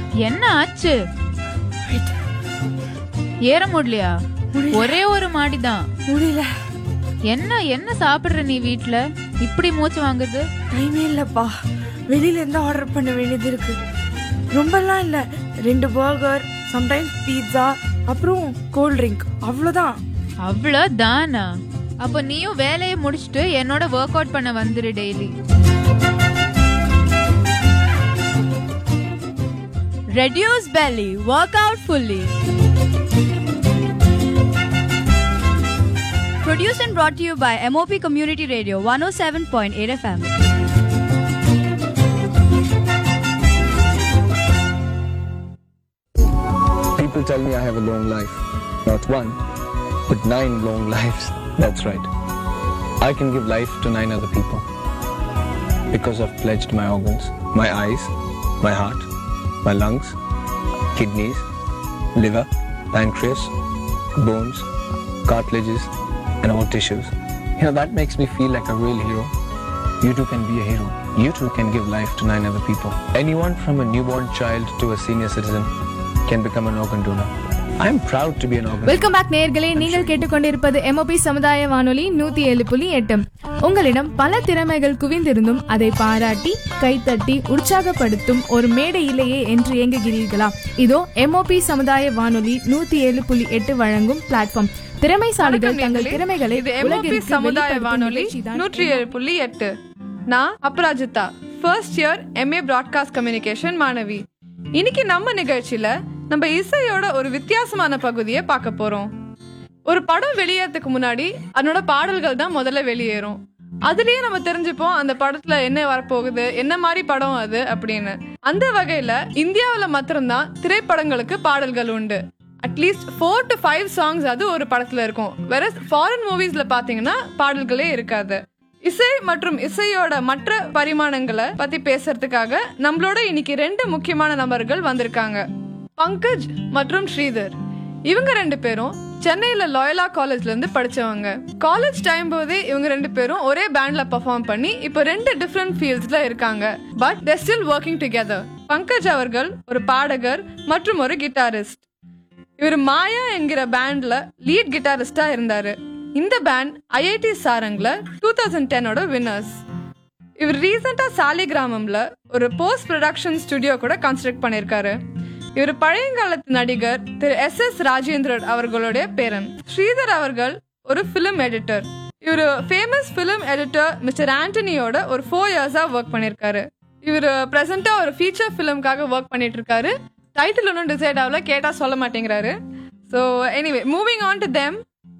என்ன ஆச்சு ஏற முடியலையா ஒரே ஒரு மாடிதான் முடியல என்ன என்ன சாப்பிடுற நீ வீட்ல இப்படி மூச்சு வாங்குது டைமே இல்லப்பா வெளியில இருந்து ஆர்டர் பண்ண வேண்டியது இருக்கு ரொம்பலாம் இல்ல ரெண்டு பர்கர் சம்டைம்ஸ் பீட்சா அப்புறம் கோல்ட் ட்ரிங்க் அவ்வளோதான் அவ்வளோ தானா அப்போ நீயும் வேலையை முடிச்சுட்டு என்னோட ஒர்க் அவுட் பண்ண வந்துரு daily Reduce belly, work out fully. Produced and brought to you by MOP Community Radio 107.8 FM. People tell me I have a long life. Not one, but nine long lives. That's right. I can give life to nine other people. Because I've pledged my organs, my eyes, my heart, my lungs, kidneys, liver, pancreas, bones, cartilages, and all tissues. You know, that makes me feel like a real hero. You too can be a hero. You too can give life to nine other people. Anyone from a newborn child to a senior citizen can become an organ donor. I am proud to be an organ welcome back நேயர்களே நீங்கள் கேட்டுக்கொண்டிருப்பது MOP சமுதாய வானொலி நூத்தி ஏழு புள்ளி எட்டு உங்களிடம் பல திறமைகள் குவிந்திருந்தும் அதை பாராட்டி கைத்தட்டி உற்சாகப்படுத்தும் ஒரு மேடை இல்லையே என்று ஏங்குகிறீர்களா இதோ எம்ஓபி சமுதாய வானொலி நூத்தி ஏழு புள்ளி எட்டு வழங்கும் பிளாட்ஃபார்ம் திறமைசாலிகள் தங்கள் திறமைகளை இது எம்ஓபி உலகிற்கு சமுதாய வெளிப்படுத்தும் வானொலி நிகழ்ச்சிதான் நூற்றி ஏழு புள்ளி எட்டு நான் Aparajitha first year MA broadcast communication மாணவி இன்னைக்கு நம்ம நிகழ்ச்சியில நம்ம இசையோட ஒரு வித்தியாசமான பகுதியை பார்க்க போறோம் ஒரு படம் வெளியேறதுக்கு முன்னாடி அதனோட பாடல்கள் தான் முதல்ல வெளியேறும் அதுலயே நம்ம தெரிஞ்சுப்போம் அந்த படத்துல என்ன வரப்போகுது என்ன மாதிரி படம் அது அப்படின்னு அந்த வகையில இந்தியாவுல மாத்திரம்தான் திரைப்படங்களுக்கு பாடல்கள் உண்டு at least four to five songs அது ஒரு படத்துல இருக்கும் வேற ஃபாரின் மூவிஸ்ல பாத்தீங்கன்னா பாடல்களே இருக்காது இசை மற்றும் இசையோட மற்ற பரிமாணங்களை பத்தி பேசுறதுக்காக நம்மளோட இன்னைக்கு ரெண்டு முக்கியமான நபர்கள் வந்திருக்காங்க பங்கஜ் மற்றும் ஸ்ரீதர் இவங்க ரெண்டு பேரும் சென்னையில லாயலா காலேஜ்ல இருந்து படிச்சவங்க காலேஜ் டைம் போதே இவங்க ரெண்டு பேரும் ஒரே பேண்ட்ல பெர்ஃபார்ம் பண்ணி இப்போ ரெண்டு டிஃப்ரெண்ட் ஃபீல்ட்ஸ்ல இருக்காங்க but they still working together Pankaj அவர்கள் ஒரு பாடகர் மற்றும் ஒரு கிட்டாரிஸ்ட் இவர் மாயா என்கிற பேண்ட்ல லீட் கிட்டாரிஸ்டா இருந்தாரு இந்த பேண்ட் ஐஐடி சாரங்ல டூ தௌசண்ட் டென்னோட வின்னர்ஸ் இவர் ரீசெண்டா சாலி கிராமம்ல ஒரு போஸ்ட் ப்ரொடக்ஷன் ஸ்டுடியோ கூட கன்ஸ்ட்ரக்ட் பண்ணிருக்காரு இவர் பழையங்காலத்து நடிகர் திரு எஸ் எஸ் ராஜேந்திரன் அவர்களுடைய பேரன் ஸ்ரீதர் அவர்கள் ஒரு ஃபிலிம் எடிட்டர் இவர் ஃபேமஸ் ஃபிலிம் எடிட்டர் மிஸ்டர் ஆண்டனியோட ஒரு ஃபோர் இயர்ஸா ஒர்க் பண்ணிருக்காரு இவர் பிரசண்டா ஒரு ஃபீச்சர் ஃபிலிம்காக ஒர்க் பண்ணிட்டு இருக்காரு டைட்டில் ஒன்றும் டிசைட் ஆகல கேட்டா சொல்ல மாட்டேங்கிறாரு so anyway moving on to them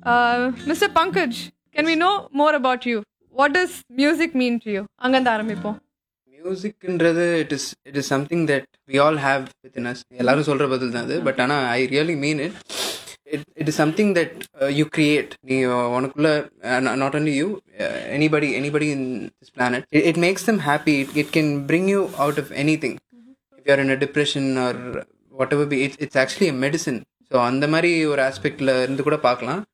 mister Pankaj can we know more about you what is music mean to you அங்கேருந்து ஆரம்பிப்போம் மியூசிக்ன்றது it is it is something that we all have within us எல்லாரும் சொல்கிற பதில் தான் அது but ஆனால் I really mean it it it is something that you create நீ உனக்குள்ள not only you anybody anybody in this planet it makes them happy it it can bring you out of anything if you're in a depression or whatever be it's it's actually a medicine so அந்த மாதிரி ஒரு ஆஸ்பெக்டில் இருந்து கூட பார்க்கலாம்